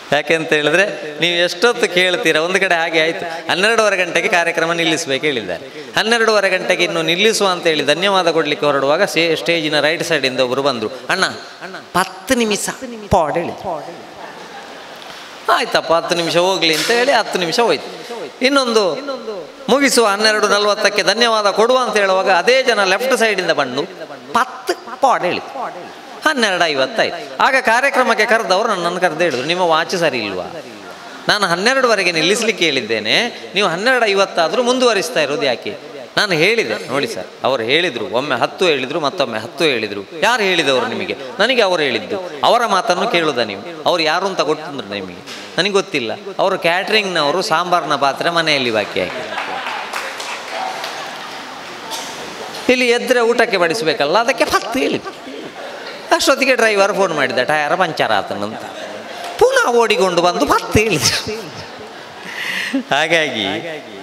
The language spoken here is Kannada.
ಯಾಕೆಂತ ಹೇಳಿದ್ರೆ ನೀವು ಎಷ್ಟೊತ್ತು ಕೇಳ್ತೀರಾ ಒಂದು ಕಡೆ ಹಾಗೆ ಆಯ್ತು ಹನ್ನೆರಡೂವರೆ ಗಂಟೆಗೆ ಕಾರ್ಯಕ್ರಮ ನಿಲ್ಲಿಸಬೇಕು ಹೇಳಿದ್ದಾರೆ ಹನ್ನೆರಡೂವರೆ ಗಂಟೆಗೆ ಇನ್ನು ನಿಲ್ಲಿಸುವ ಅಂತ ಹೇಳಿ ಧನ್ಯವಾದ ಕೊಡ್ಲಿಕ್ಕೆ ಹೊರಡುವಾಗ ಸೇ ಸ್ಟೇಜಿನ ರೈಟ್ ಸೈಡಿಂದ ಒಬ್ಬರು ಬಂದರು ಅಣ್ಣ ಹತ್ತು ನಿಮಿಷ ಪಾಡ್ ಹೇಳಿ ಆಯ್ತಪ್ಪ ಹತ್ತು ನಿಮಿಷ ಹೋಗ್ಲಿ ಅಂತ ಹೇಳಿ ಹತ್ತು ನಿಮಿಷ ಹೋಯ್ತು ಇನ್ನೊಂದು ಮುಗಿಸುವ ಹನ್ನೆರಡು ನಲ್ವತ್ತಕ್ಕೆ ಧನ್ಯವಾದ ಕೊಡುವ ಅಂತ ಹೇಳುವಾಗ ಅದೇ ಜನ ಲೆಫ್ಟ್ ಸೈಡಿಂದ ಬಂದು ಪತ್ತು ಪಾಡ್ ಹೇಳಿ ಹನ್ನೆರಡು ಐವತ್ತಾಯ್ತು ಆಗ ಕಾರ್ಯಕ್ರಮಕ್ಕೆ ಕರೆದವರು ನನ್ನನ್ನು ಕರೆದು ಹೇಳಿದ್ರು ನಿಮ್ಮ ವಾಚ್ ಸರಿ ಇಲ್ವಾ ನಾನು ಹನ್ನೆರಡುವರೆಗೆ ನಿಲ್ಲಿಸಲಿಕ್ಕೆ ಹೇಳಿದ್ದೇನೆ ನೀವು ಹನ್ನೆರಡು ಐವತ್ತಾದರೂ ಮುಂದುವರಿಸ್ತಾ ಇರೋದು ಯಾಕೆ ನಾನು ಹೇಳಿದೆ ನೋಡಿ ಸರ್ ಅವರು ಹೇಳಿದರು ಒಮ್ಮೆ ಹತ್ತು ಹೇಳಿದರು ಮತ್ತೊಮ್ಮೆ ಹತ್ತು ಹೇಳಿದರು ಯಾರು ಹೇಳಿದವರು ನಿಮಗೆ ನನಗೆ ಅವರು ಹೇಳಿದ್ದು ಅವರ ಮಾತನ್ನು ಕೇಳುದ ನೀವು ಅವ್ರು ಯಾರು ಅಂತ ಗೊತ್ತಂದ್ರೆ ನಿಮಗೆ ನನಗೆ ಗೊತ್ತಿಲ್ಲ ಅವರು ಕ್ಯಾಟ್ರಿಂಗ್ನವರು ಸಾಂಬಾರಿನ ಪಾತ್ರೆ ಮನೆಯಲ್ಲಿ ಬಾಕಿ ಹಾಕಿ ಇಲ್ಲಿ ಎದ್ರೆ ಊಟಕ್ಕೆ ಬಡಿಸಬೇಕಲ್ಲ ಅದಕ್ಕೆ ಹತ್ತು ಹೇಳಿದ್ದು ಅಷ್ಟೊತ್ತಿಗೆ ಡ್ರೈವರ್ ಫೋನ್ ಮಾಡಿದ ಟಯರ್ ಪಂಚರ್ ಆತನಂತ ಪುನಃ ಓಡಿಕೊಂಡು ಬಂದು ಮತ್ತೆ ಹೇಳಿದ್ರು ಹಾಗಾಗಿ